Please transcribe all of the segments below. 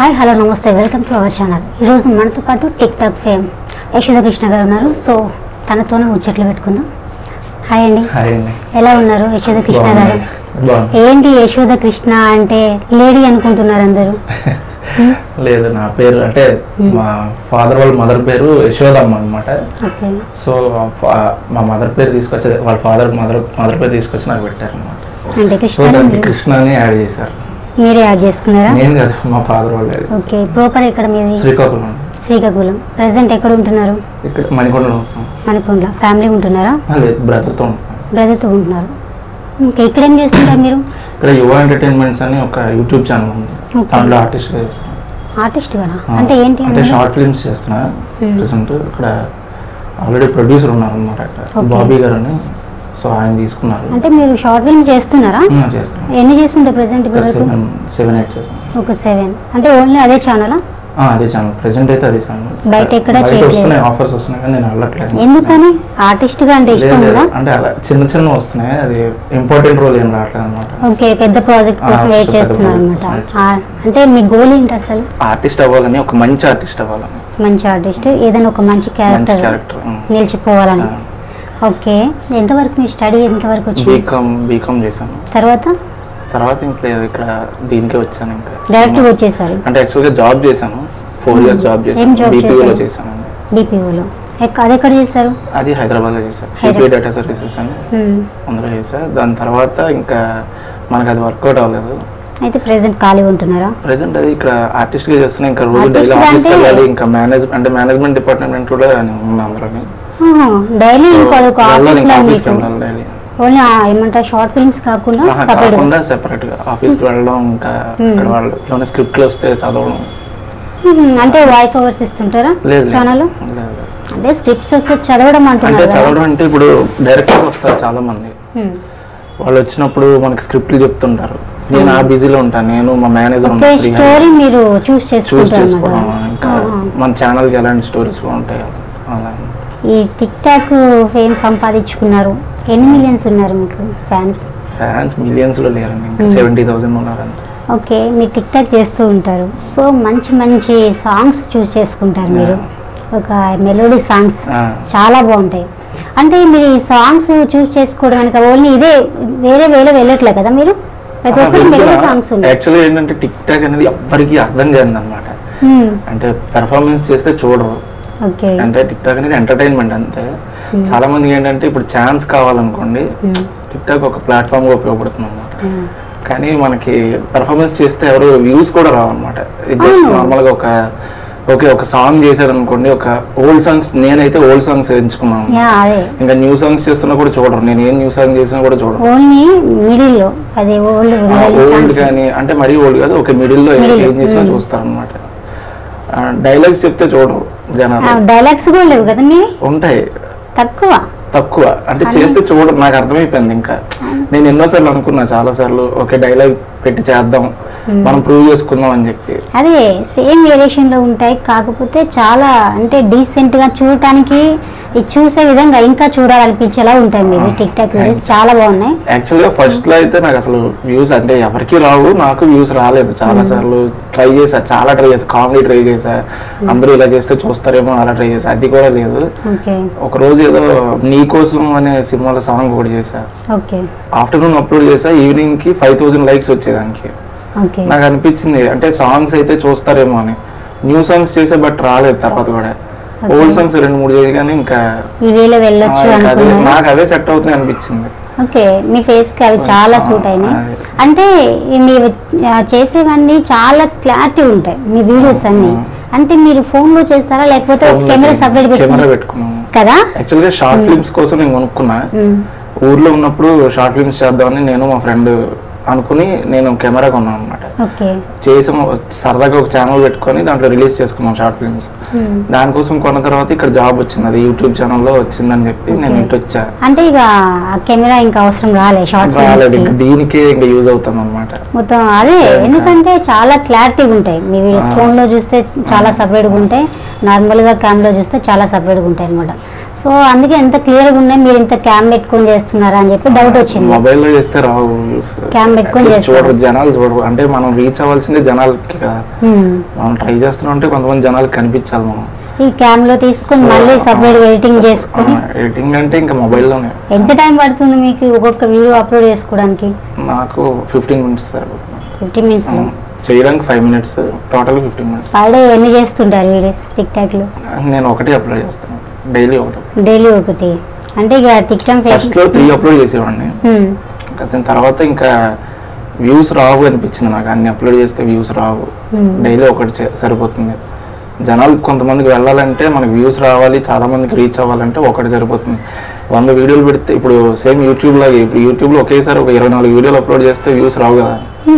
Hi hello నమస్తే welcome to our channel ఈరోజు మనతో పాటు TikTok fame Yashoda Krishna garu ఉన్నారు సో తనతోనే ముచ్చట్లు పెట్టుకుందాం హాయ్ అండి హాయ్ అండి ఎలా ఉన్నారు యశోద కృష్ణ గారు బాగున్నాను. బాగున్నాను. ఏంటి యశోద కృష్ణ అంటే లేడీ అనుకుంటున్నారు అందరూ లేదు నా పేరు అంటే మా ఫాదర్ వాళ్ళ మదర్ పేరు యశోదమ్మ అనమాట ఓకే సో ఫా- మా మదర్ పేరు తీసుకొచ్చి వాళ్ళ ఫాదర్ మదర్ మదర్ పేరు తీసుకొచ్చి నాకు పెట్టారు అనమాట అంటే సో కృష్ణ దానికి కృష్ణ అని యాడ్ చేశారు మీరే యాడ్ చేసుకున్నారా నేను కదా మా ఫాదర్ వాళ్ళు యాడ్ చేశారు. ఓకే ప్రాపర్ ఎక్కడ మీది శ్రీకాకుళం శ్రీకాకుళం ప్రజెంట్ ఎక్కడ ఉంటున్నారు ఇక్కడ మణికొండలో ఉంటున్నాం. మనకుండ్ల ఫ్యామిలీ ఉంటున్నారా ఆ, లేదు బ్రదర్తో ఉంటున్నాం బ్రదర్తో ఉంటున్నారు ఓకే ఇక్కడ ఏం చేస్తుంటారు మీరు ఇక్కడ యువ ఎంటర్టైన్మెంట్స్ అని ఒక యూట్యూబ్ ఛానల్ ఉంది Okay. దాంట్లో ఆర్టిస్ట్గా చేస్తాను ఆర్టిస్ట్ గానా ఆ, అంటే ఏంటి అంటే అందులో? షార్ట్ ఫిల్మ్స్ చేస్తున్నా Hmm. ప్రెసెంట్ ఇక్కడ ఆల్రెడీ ప్రొడ్యూసర్ ఉన్నారు అనమాట Okay. బాబీ గారు అని సో ఆయన తీసుకున్నారు అంటే మీరు షార్ట్ ఫిల్మ్ చేస్తున్నారా ఉమ్, చేస్తున్నాను ఎన్ని చేస్తుంటారు ప్రెసెంట్ ఇప్పుడు వరకు సెవెన్ సెవెన్ ఎయిట్ చేస్తాను ఒక సెవెన్ అంటే ఓన్లీ అదే ఛానలా ఆ, అదే ఛానల్ ప్రెసెంట్ అయితే అదే ఛానల్ బయట ఎక్కడా బయట చేయట్లేదు. వస్తున్నాయి ఆఫర్స్ వస్తున్నాయి కానీ నేను వెళ్ళట్లేదు ఎందుకని ఆర్టిస్ట్ గా అంటే లేదు, ఇష్టం లేదు. ఉందా అంటే అలా చిన్న చిన్న వస్తున్నాయి అది ఇంపార్టెంట్ రోల్ ఏం రావట్లేదు అనమాట ఓకే పెద్ద ప్రాజెక్ట్ కోసం ఆ, వెయిట్ పెద్ద చేస్తున్నారు project అనమాట కోసం wait అంటే మీ గోల్ ఏంటి అసలు ఆర్టిస్ట్ అవ్వాలని ఒక మంచి ఆర్టిస్ట్ అవ్వాలని మంచి ఆర్టిస్ట్ ఏదైనా ఒక మంచి మంచి క్యారెక్టర్ క్యారెక్టర్ నిలిచిపోవాలని ఓకే ఎంతవరకు మీ స్టడీ ఎంతవరకు వచ్చింది బీకామ్ బీకామ్ చేశాను తర్వాత తర్వాత ఇంకా లేదు ఇక్కడ దీనికే వచ్చాను ఇంకా డైరెక్ట్ Cinemas. వచ్చేసారు అంటే యాక్చువల్గా జాబ్ చేశాను ఫోర్ ఇయర్స్ జాబ్ ఏం చేశాను job బీపీఓలో చేశారు? చేశాను బీపీఓలో అది ఎక్కడ చేశారు అది హైదరాబాద్లో చేశాను సిపిఐ డేటా సర్వీసెస్ అని Hmm. అందులో చేశా దాని తర్వాత ఇంకా మనకు అది వర్కౌట్ అవ్వలేదు అయితే ప్రెసెంట్ ఖాళీ ఉంటున్నారా ప్రెసెంట్ అది ఇక్కడ ఆర్టిస్ట్ గా చేస్తున్నా ఇంకా రోజు Artist డైలీ గా ఆఫీస్కి అంటే- వెళ్ళాలి ఇంకా మేనేజ్ అంటే మేనేజ్మెంట్ డిపార్ట్మెంట్ కూడా ఉన్నా అందులోని డైలీ ఇంకో ఒక ఆఫీస్ లో ఆఫీస్కి మీకు వెళ్ళాలి డైలీ ఓన్లీ ఏమంటారు షార్ట్ ఫిల్మ్స్ కాకుండా సపరేట్ కాకుండా సెపరేట్ గా ఆఫీస్కి వెళ్ళడం ఇంకా ఇక్కడ వాళ్ళు ఏమైనా స్క్రిప్ట్లు వస్తే చదవడం అంటే వాయిస్ ఓవర్స్ ఇస్తుంటారా లేదు ఛానల్ లేదు లేదు. అంటే స్క్రిప్ట్స్ వస్తే చదవడం అంటే అంటున్నారు కదా. చదవడం అంటే ఇప్పుడు డైరెక్టర్స్ వస్తారు చాలా మంది Hmm. వాళ్ళు వచ్చినప్పుడు మనకి స్క్రిప్ట్లు చెప్తుంటారు నేను ఆ బిజీలో ఉంటాను నేను మా మేనేజర్ ఓకే ఉంటాను శ్రీహరి. స్టోరీ మీరు చూస్ చూస్ చేసుకుంటారు చేసుకోవడం అన్నమాట. ఇంకా ఆహా. మన ఛానల్కి ఎలాంటి స్టోరీస్ బాగుంటాయి అలా ఈ టిక్ టాక్ ఫేమ్ సంపాదించుకున్నారు ఎన్ని మిలియన్స్ ఉన్నారు మీకు ఫ్యాన్స్ ఫ్యాన్స్ మిలియన్స్ లో లేరండి ఇంకా సెవెంటీ థౌసండ్ ఉన్నారు అంతే ఓకే మీరు టిక్ టాక్ చేస్తూ ఉంటారు సో మంచి మంచి సాంగ్స్ చూస్ చేసుకుంటారు మీరు ఒక మెలోడీ సాంగ్స్ ఆ. చాలా బాగుంటాయి అంటే మీరు ఈ సాంగ్స్ చూస్ చేసుకోవడం కనుక ఓన్లీ ఇదే వేరే వేరే వెళ్ళట్లే కదా మీరు ప్రతి ఒక్కరి మెలోడీ సాంగ్స్ ఉంటాయి యాక్చువల్లీ ఏంటంటే టిక్ టాక్ అనేది ఎవ్వరికి అర్థం కాదు అనమాట Hmm. అంటే పెర్ఫార్మెన్స్ చేస్తే చూడరు ఓకే అంటే టిక్ టాక్ అనేది ఎంటర్టైన్మెంట్ అంతే చాలా మందికి ఏంటంటే ఇప్పుడు ఛాన్స్ కావాలనుకోండి టిక్ టాక్ ఒక ప్లాట్ఫామ్ గా ఉపయోగపడుతుంది అనమాట Hmm. కానీ మనకి పెర్ఫార్మెన్స్ చేస్తే ఎవరు వ్యూస్ కూడా రావన్నమాట ఇది జస్ట్ అవును. నార్మల్గా ఒక ఓకే ఒక సాంగ్ చేశారు అనుకోండి ఒక ఓల్డ్ సాంగ్స్ నేనైతే ఓల్డ్ సాంగ్స్ ఎంచుకున్నాను యా అదే ఇంకా న్యూ సాంగ్స్ చేస్తున్నా కూడా చూడరు నేను ఏం న్యూ సాంగ్ చేసినా కూడా చూడరు ఓన్లీ మిడిల్ లో అదే ఓల్డ్ ఓల్డ్ కానీ అంటే మరీ ఓల్డ్ కాదు ఒక మిడిల్ లో Middle, ఏం చేసినా hmm. చూస్తారు అనమాట డైలాగ్స్ చెప్తే చూడరు జనాలు డైలాగ్స్ కూడా లేవు కదా మీ ఉంటాయి తక్కువ తక్కువ అంటే చేస్తే చూడరు నాకు అర్థమైపోయింది ఇంకా నేను ఎన్నోసార్లు అనుకున్నా చాలా సార్లు ఓకే డైలాగ్ పెట్టి చేద్దాం మనం ప్రూవ్ చేసుకుందాం అని చెప్పి అదే సేమ్ వేరియేషన్ లో ఉంటాయి కాకపోతే చాలా అంటే డీసెంట్ గా చూడటానికి ఇది చూసే విధంగా ఇంకా చూడాలనిపించేలా ఉంటాయి మీరు టిక్ టాక్ వీడియోస్ చాలా బాగున్నాయి యాక్చువల్గా ఫస్ట్ లో అయితే నాకు అసలు వ్యూస్ అంటే ఎవరికి రావు నాకు వ్యూస్ రాలేదు చాలా సార్లు ట్రై చేసా చాలా ట్రై చేసా కామెడీ ట్రై చేసా అందరూ ఇలా చేస్తే చూస్తారేమో అలా ట్రై చేసా అది కూడా లేదు ఓకే ఒక రోజు ఏదో నీ కోసం అనే సినిమాలో సాంగ్ ఒకటి చేసా ఓకే ఆఫ్టర్నూన్ అప్లోడ్ చేసా ఈవినింగ్ కి ఫైవ్ థౌసండ్ లైక్స్ వచ్చేదానికి ఓకే నాకు అనిపించింది అంటే సాంగ్స్ అయితే చూస్తారేమో అని న్యూ సాంగ్స్ చేసే బట్ రాలేదు తర్వాత కూడా ఓల్డ్ సాంగ్స్ రెండు మూడు చేసి కానీ ఇంకా ఈ వేలో వెళ్ళొచ్చు ఆ, ఇంకా అదే అనుకున్నాను నాకు అవే సెట్ అవుతున్నాయి అనిపించింది ఓకే మీ ఫేస్ కి అవి చాలా ఆ, సూట్ అయినాయి అదే. అంటే ఈ మీరు ఆ, చేసేవన్నీ చాలా క్లారిటీ ఉంటాయి మీ వీడియోస్ అన్ని అంటే మీరు ఫోన్ లో చేస్తారా లేకపోతే కెమెరా సపరేట్ కెమెరా పెట్టుకున్నారా పెట్టుకున్నాను కదా యాక్చువల్గా షార్ట్ ఫిల్మ్స్ కోసం నేను కొనుక్కున్నా మ్మ్. ఊర్లో ఉన్నప్పుడు షార్ట్ ఫిల్మ్స్ చేద్దామని నేను మా ఫ్రెండ్ అనుకుని నేను కెమెరా కొన్నాను అనమాట ఓకే చేసాం సరదాగా ఒక ఛానల్ పెట్టుకొని దాంట్లో రిలీజ్ చేసుకున్నాం షార్ట్ ఫిల్మ్స్ మ్మ్. దానికోసం కొన్న తర్వాత ఇక్కడ జాబ్ వచ్చింది అది యూట్యూబ్ ఛానల్లో వచ్చిందని చెప్పి నేను ఇంటి వచ్చా అంటే ఇక ఆ కెమెరా ఇంకా అవసరం రాలే షార్ట్ రాలేదు ఫిల్మ్స్ ఇంకా దీనికే ఇంకా యూజ్ అవుతుంది అనమాట మొత్తం అదే ఎందుకంటే చాలా క్లారిటీగా ఉంటాయి మీ వీడియోస్ ఫోన్ లో చూస్తే చాలా సపరేట్గా ఉంటాయి నార్మల్ గా కెమెరా చూస్తే చాలా సపరేట్గా ఉంటాయి అనమాట సో అందుకే ఎంత క్లియర్గా ఉన్నాయి మీరు ఇంత క్యామ్ పెట్టుకొని చేస్తున్నారా అని చెప్పి డౌట్ వచ్చింది మొబైల్లో చేస్తే రావు వ్యూస్ Cam పెట్టుకొని At least చేస్తారు. చూడరు జనాలు చూడరు అంటే మనం రీచ్ అవ్వాల్సిందే జనాలకి కదా Hmm. మనం ట్రై చేస్తున్నాం అంటే కొంతమంది జనాలకి కనిపించాలి మనం ఈ క్యామ్ లో తీసుకొని మళ్ళీ సపరేట్ ఎడిటింగ్ చేసుకొని ఎడిటింగ్ అంటే ఇంకా మొబైల్లోనే ఎంత టైం పడుతుంది మీకు ఒక్కొక్క వీడియో అప్లోడ్ చేసుకోవడానికి నాకు ఫిఫ్టీన్ మినిట్స్ ఫిఫ్టీ మినిట్స్ లో చేయడానికి five minutes total fifteen minutes per day ఎన్ని చేస్తుంటారు వీడియోస్ టిక్ టాక్ లో నేను ఒకటే అప్లోడ్ చేస్తాను డైలీ ఒకటి డైలీ ఒకటి అంటే ఇక టిక్ టాక్ ఫస్ట్ లో త్రీ అప్లోడ్ చేసేవాడిని దాని తర్వాత ఇంకా వ్యూస్ రావు అనిపించింది నాకు అన్ని అప్లోడ్ చేస్తే వ్యూస్ రావు డైలీ ఒకటి చే- సరిపోతుంది జనాలు కొంతమందికి వెళ్ళాలంటే మనకి వ్యూస్ రావాలి చాలా మందికి రీచ్ అవ్వాలంటే ఒకటి సరిపోతుంది వంద వీడియోలు పెడితే ఇప్పుడు సేమ్ యూట్యూబ్ లాగే ఇప్పుడు యూట్యూబ్లో ఒకేసారి ఒక ఇరవై నాలుగు వీడియోలు అప్లోడ్ చేస్తే వ్యూస్ రావు కదా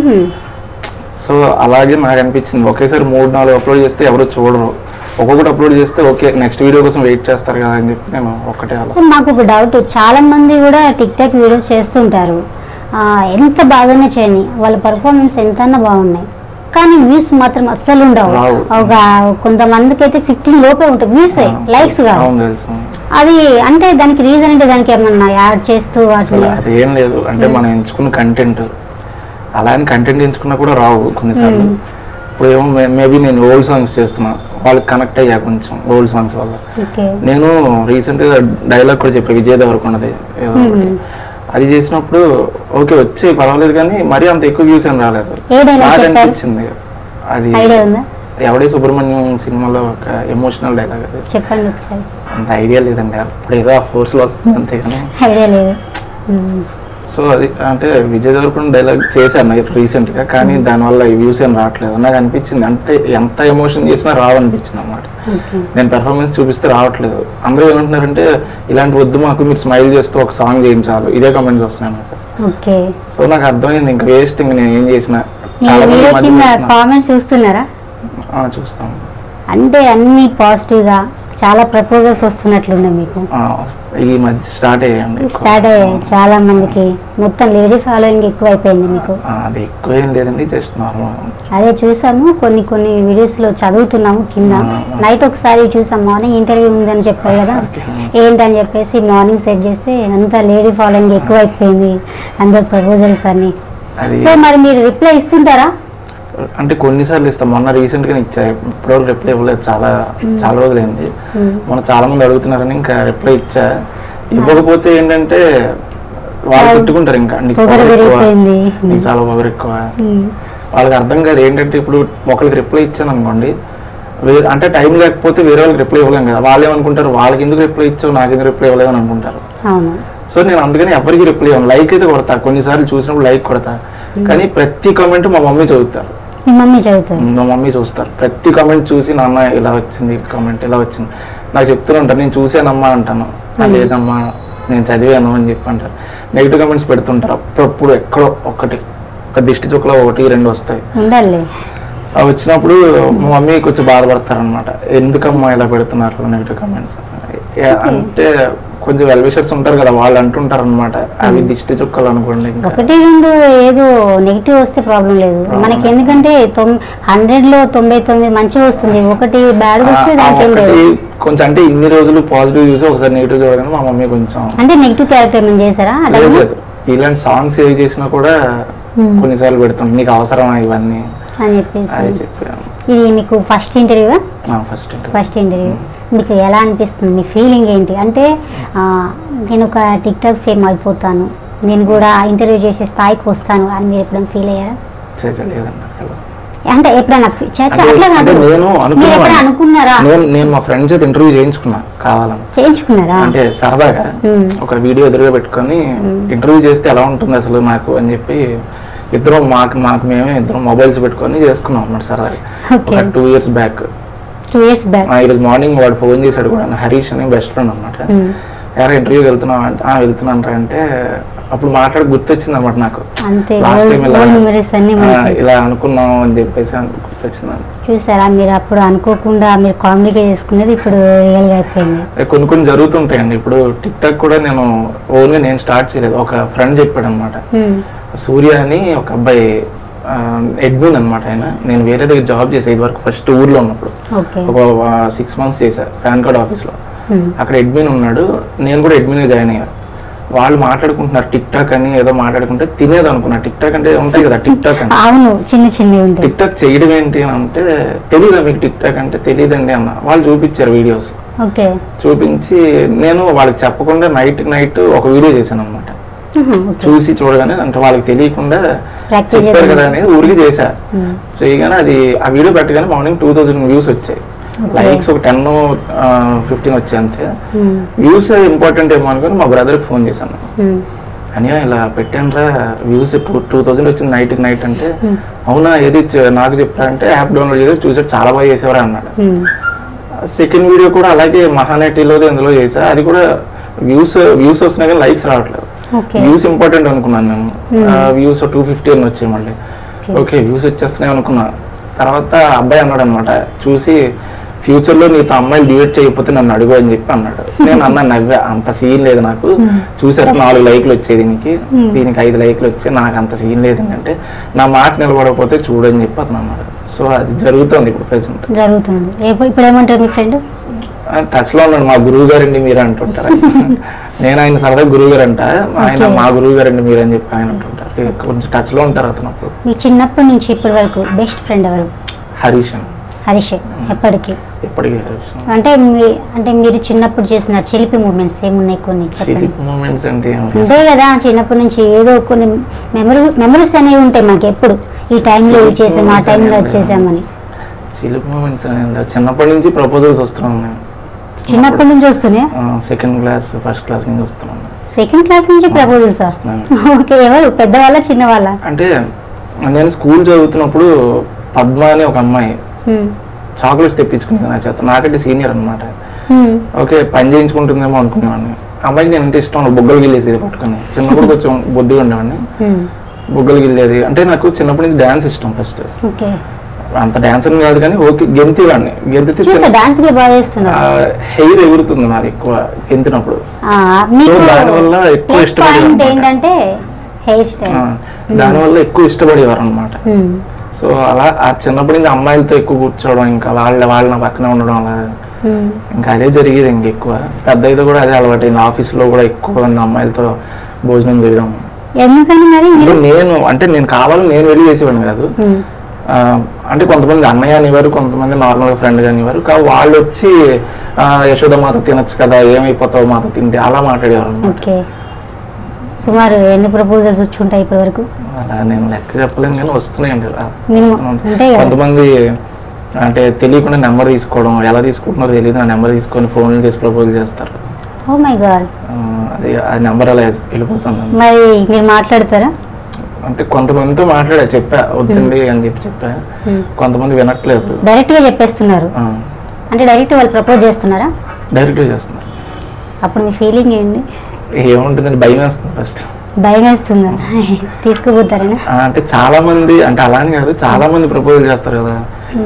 సో అలాగే నాకు అనిపించింది ఒకేసారి మూడు నాలుగు అప్లోడ్ చేస్తే ఎవరు చూడరు ఒక్కొక్కటి అప్లోడ్ చేస్తే ఓకే నెక్స్ట్ వీడియో కోసం వెయిట్ చేస్తారు కదా అని చెప్పి నేను ఒక్కటే అలా మాకు ఒక డౌట్ చాలా మంది కూడా టిక్ టాక్ వీడియోస్ చేస్తుంటారు ఆ, ఎంత బాగానే చేయని వాళ్ళ పర్ఫార్మెన్స్ ఎంతన్నా బాగున్నాయి కానీ వ్యూస్ మాత్రం అస్సలు ఉండవు రావు. ఒక కొంతమందికి అయితే ఫిఫ్టీన్ లోపే ఉంటాయి వ్యూస్ లైక్స్ కాదు అవును తెలుసు అది అంటే దానికి రీజన్ అంటే దానికి ఏమన్నా యాడ్ చేస్తూ అసలు వాటిని అది ఏం లేదు అంటే మనం ఎంచుకున్న కంటెంట్ అలా అని కంటెంట్ ఎంచుకున్నా కూడా రావు కొన్నిసార్లు ఇప్పుడు ఏమో మేబీ నేను ఓల్డ్ సాంగ్స్ చేస్తున్నా వాళ్ళకి కనెక్ట్ అయ్యా కొంచెం ఓల్డ్ సాంగ్స్ వల్ల ఓకే నేను రీసెంట్గా డైలాగ్ కూడా చెప్పా విజయ్ దేవరకొండది ఏదో ఒకటి. అది చేసినప్పుడు ఓకే వచ్చి పర్వాలేదు కానీ మరీ అంత ఎక్కువ వ్యూస్ ఏం రాలేదు ఏ dialogue నాకు చెప్పారు? అనిపించింది అది ఐడియా ఉందా ఎవడే సుబ్రహ్మణ్యం సినిమాలో ఒక ఎమోషనల్ డైలాగ్ అది చెప్పండి ఒకసారి అంత ఐడియా లేదండి అప్పుడు ఏదో ఆ ఫోర్స్లో వస్తుంది అంతేగాని ఐడియా లేదు మ్మ్. సో అది అంటే విజయ్ దేవరకొండ డైలాగ్ చేశాను రీసెంట్ గా కానీ దానివల్ల ఈ వ్యూస్ ఏం రావట్లేదు నాకు అనిపించింది అంటే ఎంత ఎమోషన్ చేసినా రావనిపించింది అన్నమాట ఓకే నేను పెర్ఫార్మెన్స్ చూపిస్తే రావట్లేదు అందరూ ఏమంటున్నారంటే ఇలాంటి వద్దు మాకు మీరు స్మైల్ చేస్తూ ఒక సాంగ్ చేయించాలి ఇదే కామెంట్స్ వస్తున్నాయి నాకు ఓకే సో నాకు అర్థమైంది ఇంకా వేస్ట్ ఇంక నేను ఏం చేసిన మీ చాలా మంది వీడియో మధ్య కింద పెడుతున్నారు. కామెంట్స్ చూస్తున్నారా ఆ, చూస్తాం అంటే అన్ని పాజిటివ్ గా చాలా ప్రపోజల్స్ వస్తున్నట్లున్నాయి మీకు ఆ, వస్త- ఈ మధ్య స్టార్ట్ అయ్యండి ఎక్కువ. స్టార్ట్ అయ్యాయి చాలా మందికి మొత్తం లేడీ ఫాలోయింగ్ ఎక్కువ అయిపోయింది మీకు ఆ, అది ఎక్కువ ఏం లేదండి జస్ట్ నార్మల్ అదే చూసాము కొన్ని కొన్ని వీడియోస్ లో చదువుతున్నాము కింద ఆ. నైట్ ఒకసారి చూసాం మార్నింగ్ ఇంటర్వ్యూ ఉందని చెప్పారు కదా ఓకే. ఏంటని చెప్పేసి మార్నింగ్ సెట్ చేస్తే అంతా లేడీ ఫాలోయింగ్ ఎక్కువ అయిపోయింది అందరు ప్రపోజల్స్ అన్ని అది సో మరి మీరు రిప్లై ఇస్తుంటారా అంటే కొన్నిసార్లు ఇస్తాం మొన్న రీసెంట్ గా ఇచ్చా ఇప్పటివరకు రిప్లై ఇవ్వలేదు చాలా చాలా రోజులైంది మొన్న చాలా మంది అడుగుతున్నారని ఇంకా రిప్లై ఇచ్చా ఇవ్వకపోతే ఏంటంటే వాళ్ళు వాళ్ళు తిట్టుకుంటారు ఇంకా నీకు పొగరు పొగరు ఎక్కువ పెరిగిపోయింది. నీకు చాలా పొగరు ఎక్కువ ఉమ్. వాళ్ళకి అర్థం కాదు ఏంటంటే ఇప్పుడు ఒకరికి రిప్లై ఇచ్చాను అనుకోండి వేరే అంటే టైం లేకపోతే వేరే వాళ్ళకి రిప్లై ఇవ్వలేం కదా వాళ్ళు ఏమనుకుంటారు వాళ్ళకి ఎందుకు రిప్లై ఇచ్చావు నాకు ఎందుకు రిప్లై ఇవ్వలేదు అని అనుకుంటారు అవును సో నేను అందుకని ఎవరికి రిప్లై ఇవ్వను లైక్ అయితే కొడతా కొన్నిసార్లు చూసినప్పుడు లైక్ కొడతా కానీ ప్రతి కామెంట్ మా మమ్మీ చదువుతారు మీ మమ్మీ చదువుతారు మా మమ్మీ చూస్తారు ప్రతి కామెంట్ చూసి నాన్న ఇలా వచ్చింది కామెంట్ ఇలా వచ్చింది నాకు చెప్తూనే ఉంటాను నేను చూసానమ్మా అంటాను "ఆ, లేదమ్మా నేను చదివాను అని చెప్పి అంటారు నెగిటివ్ కామెంట్స్ పెడుతుంటారు అప్పుడప్పుడు ఎక్కడో ఒకటి ఒక దిష్టి చుక్కలో ఒకటి రెండు వస్తాయి ఉండాలి అవి వచ్చినప్పుడు మా మమ్మీ కొంచెం బాధపడతారు అనమాట ఎందుకమ్మా ఇలా పెడుతున్నారు నెగిటివ్ కామెంట్స్ అంటే కొంచెం వెల్ విషర్స్ ఉంటారు కదా వాళ్ళు అంటుంటారు అనమాట అవి దిష్టి చుక్కలు అనుకోండి ఇంకా ఒకటి రెండు ఏదో నెగిటివ్ వస్తే ప్రాబ్లం లేదు మనకి ఎందుకంటే హండ్రెడ్ లో తొంభై తొమ్మిది మంచిగా వస్తుంది ఒకటి బ్యాడ్ వస్తే ఆ- ఆ దానికి ఏం ఒకటి లేదు కొంచెం అంటే ఇన్ని రోజులు పాజిటివ్ చూసి ఒకసారి నెగిటివ్ చూడగానే మా మమ్మీ కొంచెం అంటే నెగిటివ్ క్యారెక్టర్ ఏమైనా చేశారా ఆ లేదు time లో? లేదు ఇలాంటి సాంగ్స్ ఏవి చేసినా కూడా Hmm. కొన్నిసార్లు పెడుతుంటాను నీకు అవసరమా ఇవన్నీ అని చెప్పేసి అది చెప్పాను ఇది మీకు first interview first first interview మీకు ఎలా అనిపిస్తుంది మీ ఫీలింగ్ ఏంటి అంటే ఆ, నేను ఒక టిక్ టాక్ ఫేమ్ అయిపోతాను నేను కూడా ఇంటర్వ్యూ చేసే స్థాయికి వస్తాను అని మీరు ఎప్పుడైనా ఫీల్ అయ్యారా చేసలేదండి అసలు అంటే ఎప్పుడైనా ఫీ- చే- చే- అంటే- అట్లా కాదు అంటే నేను మీరు ఎప్పుడైనా అనుకున్నాను అనుకున్నారా నేను నేను మా ఫ్రెండ్ చేత ఇంటర్వ్యూ చేయించుకున్నా కావాలని చేయించుకున్నారా అంటే సరదాగా Hmm. ఒక వీడియో ఎదురుగా పెట్టుకొని ఇంటర్వ్యూ చేస్తే ఎలా ఉంటుంది అసలు నాకు అని చెప్పి ఇద్దరం మాకు మాకు మేమే ఇద్దరం మొబైల్స్ పెట్టుకొని చేసుకున్నాం అన్నమాట సరదాగా Okay. ఒక two years back two years back ఈరోజు మార్నింగ్ వాడు ఫోన్ చేశాడు కూడా హరీష్ అని బెస్ట్ ఫ్రెండ్ అనమాట ఎవరు ఇంటర్వ్యూకి వెళ్తున్నావు అంటే "ఆ, వెళ్తున్నాను రా" అంటే అప్పుడు మాట్లాడి గుర్తొచ్చింది అనమాట నాకు అంతే లాస్ట్ టైం ఇలా ఓల్డ్ మెమరీస్ అన్ని ఆ, మనకి ఇలా అనుకున్నాం అని చెప్పేసి అని గుర్తొచ్చింది చూసారా మీరు అప్పుడు అనుకోకుండా మీరు కామెడీగా చేసుకునేది ఇప్పుడు రియల్ గా అయిపోయింది ఏ, కొన్ని కొన్ని జరుగుతుంటాయండి ఇప్పుడు టిక్ టాక్ కూడా నేను ఓన్గా నేను స్టార్ట్ చేయలేదు ఒక ఫ్రెండ్ చెప్పాడు అనమాట ఉమ్. సూర్య అని ఒక అబ్బాయి ఎడ్మిన్ అనమాట ఆయన నేను వేరే దగ్గర జాబ్ చేసే ఇది వరకు ఫస్ట్ ఊర్లో ఉన్నప్పుడు ఓకే ఒక సిక్స్ మంత్స్ చేశా పాన్ కార్డ్ ఆఫీస్లో Hmm. అక్కడ అడ్మిన్ ఉన్నాడు నేను కూడా అడ్మిన్గా జాయిన్ అయ్యా వాళ్ళు మాట్లాడుకుంటున్నారు టిక్ టాక్ అని ఏదో మాట్లాడుకుంటే తినేది అనుకున్నా టిక్ టాక్ అంటే ఉంటాయి కదా టిక్ టాక్ అని అవును చిన్న చిన్నవి ఉంటాయి టిక్ టాక్ చేయడం ఏంటి అని అంటే తెలీదా మీకు టిక్ టాక్ అంటే తెలియదండి అన్న వాళ్ళు చూపించారు వీడియోస్ ఓకే చూపించి నేను వాళ్ళకి చెప్పకుండా నైట్ నైట్ ఒక వీడియో చేశాను అనమాట ఉహు, ఓకే చూసి చూడగానే అంటే వాళ్ళకి తెలియకుండా Practice చెప్పారు చేయడం. కదా అనేది ఊరికి చేశా ఉమ్. చేయగానే అది ఆ వీడియో పెట్టగానే మార్నింగ్ టూ థౌజండ్ వ్యూస్ వచ్చాయి Okay. లైక్స్ ఒక టెన్ ఫిఫ్టీన్ వచ్చాయి అంతే ఉమ్, వ్యూస్ ఇంపార్టెంట్ ఏమో అనుకుని మా బ్రదర్కి ఫోన్ చేశాను ఉమ్, అని ఇలా పెట్టానురా వ్యూస్ టూ టూ థౌజండ్ వచ్చింది నైట్ నైట్ అంటే Hmm. అవునా ఏది చ- నాకు చెప్పారంటే అంటే యాప్ డౌన్లోడ్ చేసి చూసాడు చాలా బాగా చేసేవారు అన్నాడు ఉమ్, సెకండ్ వీడియో కూడా అలాగే మహానటిలో ఇందులో చేసా అది కూడా వ్యూస్ వ్యూస్ వస్తున్నాయి కానీ లైక్స్ రావట్లేదు ఓకే వ్యూస్ ఇంపార్టెంట్ అనుకున్నాను నేను Hmm. వ్యూస్ టూ ఫిఫ్టీ అని వచ్చాయి మళ్ళీ Okay. ఓకే వ్యూస్ వచ్చేస్తున్నాయి అనుకున్నా తర్వాత అబ్బాయి అన్నాడు అనమాట చూసి ఫ్యూచర్ లో నీతో అమ్మాయిలు డివేట్ చేయకపోతే నన్ను అడుగు అని చెప్పి అన్నాడు నేను అన్నా నవ్వా అంత సీన్ లేదు నాకు చూసారా నాలుగు లైక్లు వచ్చాయి దీనికి Hmm. దీనికి ఐదు లైక్లు వచ్చాయి నాకు అంత సీన్ లేదు అంటే నా మాట నిలబడకపోతే చూడని చెప్పి అతను అన్నాడు సో అది జరుగుతుంది ఇప్పుడు ప్రెసెంట్ జరుగుతుంది ఇప్పుడు ఇప్పుడు ఏమంటారు మీ ఫ్రెండ్ టచ్ లో ఉన్నాడు మా గురువు గారండి మీరు అంటుంటారు నేను ఆయన సరదా గురువు గారు అంట ఆయన Okay. మా గురువు గారండి మీరు అని చెప్పి ఆయన అంటుంటారు కొంచెం టచ్ లో ఉంటారు అతను అప్పుడు మీ చిన్నప్పటి నుంచి ఇప్పటి వరకు బెస్ట్ ఫ్రెండ్ ఎవరు హరీష్ అని హరీష్ ఎప్పటికీ ఎప్పటికీ హరీష్ అంటే మీ అంటే మీరు చిన్నప్పుడు చేసిన చిలిపి మూమెంట్స్ ఏమున్నాయి కొన్ని చెప్పండి చిలిపి మూమెంట్స్ అంటే ఏం లేదు. అంతే కదా చిన్నప్పటి నుంచి ఏదో కొన్ని మెమరీ మెమరీస్ అనేవి ఉంటాయి మనకి ఎప్పుడు ఈ టైంలో ఇవి చేసాం ఆ Memories టైంలో అనేవి వచ్చేసామని చిలిపి మూమెంట్స్ అని ఏం లేవు. చిన్నప్పటి నుంచి ప్రపోజల్స్ వస్తున్నాను నేను చిన్నప్పటి నుంచి వస్తున్నాయి సెకండ్ క్లాస్ ఫస్ట్ క్లాస్ నుంచి వస్తున్నాను సెకండ్ క్లాస్ నుంచి ప్రపోజల్స్ వస్తున్నాను ఓకే ఎవరు పెద్దవాళ్ళ చిన్నవాళ్ళ అంటే నేను స్కూల్ చదువుతున్నప్పుడు పద్మ అని ఒక అమ్మాయి హ్మ్. చాక్లెట్స్ తెప్పించుకునేది నా చేత నాకంటే సీనియర్ అన్నమాట హ్మ్. ఓకే పని చేయించుకుంటుందేమో అనుకునేవాడిని అమ్మాయికి నేను అంటే ఇష్టం బొగ్గలు గిల్లేసేది పట్టుకొని చిన్నప్పుడు కొంచెం బొద్దుగా ఉండేవాడిని హ్మ్. బొగ్గలు గిల్లేది అంటే నాకు చిన్నప్పటి నుంచి డ్యాన్స్ ఇష్టం ఫస్ట్ ఓకే అంత డ్యాన్స్ అని కాదు కానీ ఓకే గెంతివాడిని గెంతితే చూసా చిన్న డాన్స్ కూడా బాగా చేస్తున్నారు హెయిర్ ఎగురుతుంది నాది ఎక్కువ గెంతినప్పుడు ఆ, మీకు దానివల్ల ఎక్కువ ప్లస్ ఇష్టపడేవారు పాయింట్ అన్నమాట. ఏంటంటే హెయిర్ స్టైల్ ఆ, దానివల్ల ఎక్కువ ఇష్టపడేవారు అనమాట హ్మ్. సో అలా ఆ చిన్నప్పటి నుంచి అమ్మాయిలతో ఎక్కువ కూర్చోవడం ఇంకా వాళ్ళ వాళ్ళ నా పక్కనే ఉండడం అలా హ్మ్. ఇంకా అదే జరిగేది ఇంక ఎక్కువ పెద్ద అయితే కూడా అదే అలవాటు అయింది ఆఫీస్లో కూడా ఎక్కువ మంది అమ్మాయిలతో భోజనం చేయడం ఎందుకని మరి అంటే మీరు నేను అంటే నేను కావాలని నేను వెళ్ళి చేసేవాడిని కాదు హ్మ్. ఆ, అంటే కొంతమంది అన్నయ్య అనేవారు కొంతమంది నార్మల్ ఫ్రెండ్ అనేవారు కా వాళ్ళు వచ్చి ఆ, యశోద మాత తినొచ్చు కదా ఏమైపోతావు మాత తింటే అలా మాట్లాడేవారు అనమాట ఓకే సుమారు ఎన్ని ప్రపోజల్స్ వచ్చి ఉంటాయి ఇప్పటి వరకు అలా నేను లెక్క చెప్పలేను కానీ వస్తున్నాయండి అలా నేను- వస్తూ ఉంటాయి. అంతే కదా. కొంతమంది అంటే తెలియకుండా నెంబర్ తీసుకోవడం ఎలా తీసుకుంటున్నారో తెలియదు ఆ నెంబర్ తీసుకొని ఫోన్లు చేసి ప్రపోజ్ చేస్తారు ఓ మై గాడ్ ఆ, అది ఆ నెంబర్ అలా వెళ్ళిపోతుంది మరి మీరు మాట్లాడతారా అంటే కొంతమందితో మాట్లాడా చెప్పా వద్దండి అని చెప్పి చెప్పా Hmm. కొంతమంది వినట్లేదు డైరెక్ట్ గా చెప్పేస్తున్నారు అంటే డైరెక్ట్ వాళ్ళు ప్రపోజ్ చేస్తున్నారా డైరెక్ట్గా చేస్తున్నారు అప్పుడు మీ ఫీలింగ్ ఏంటి ఏముంటుందండి భయం వేస్తుంది ఫస్ట్ భయం వేస్తుందా తీసుకుపోతారని అంటే చాలా మంది అంటే అలా అని కాదు చాలా మంది ప్రపోజల్ చేస్తారు కదా